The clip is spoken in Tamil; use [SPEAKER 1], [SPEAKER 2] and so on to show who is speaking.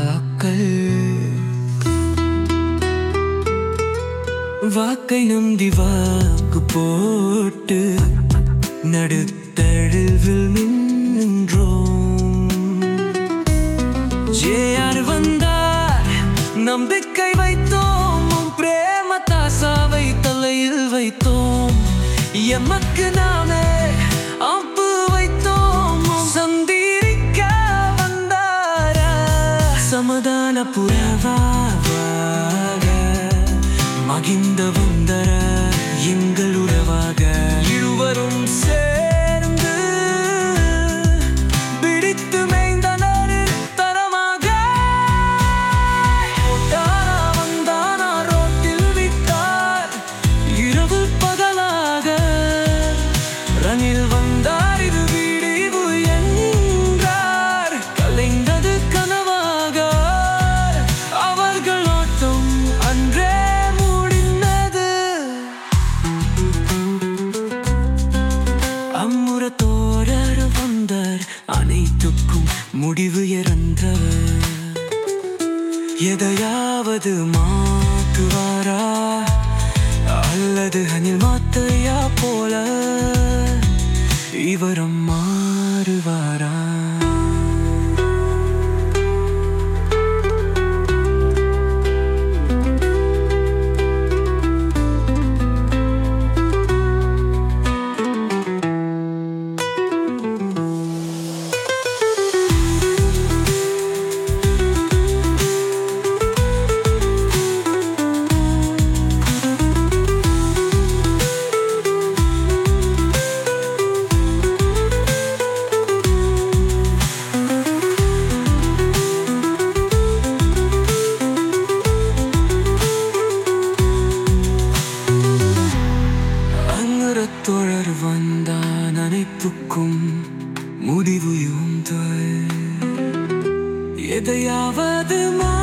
[SPEAKER 1] வாக்காக்கள் வாக்கை நம்பி வாக்கு போட்டு நடுத்தழுவில் நின்றோம் ஜேஆர் வந்தார் நம்பிக்கை வைத்தோம் உன் பிரேம தாசாவை தலையில் வைத்தோம் எமக்கு நாமே அம்பு வைத்தோம் உன் சந்திரிக்க வந்தாரா சமாதான புறவாக மகிந்த வந்தர எங்கள் உறவாக இருவரும் சேர்ந்து பிடித்து மேய்ந்தனர் தரமாக போட்டாரா வந்தானா ரோட்டில் விட்டார் இரவு பகலாக ரணில் வந்தார் இது விடிவு என்றார் கலைந்தது கனவாக அவர்கள் ஆட்டம் அன்றே முடிந்தது அம்முற தோழர் வந்தார் அனைத்துக்கும் முடிவு இறந்தவர் எதையாவது மாற்றுவாரா அல்லது அணில் மாத்தையா போல இவரும் மாறுவாரா அங்குறத் தோழர் வந்தான் அனைத்துக்கும் முடிவு உண்டு எதையாவது மா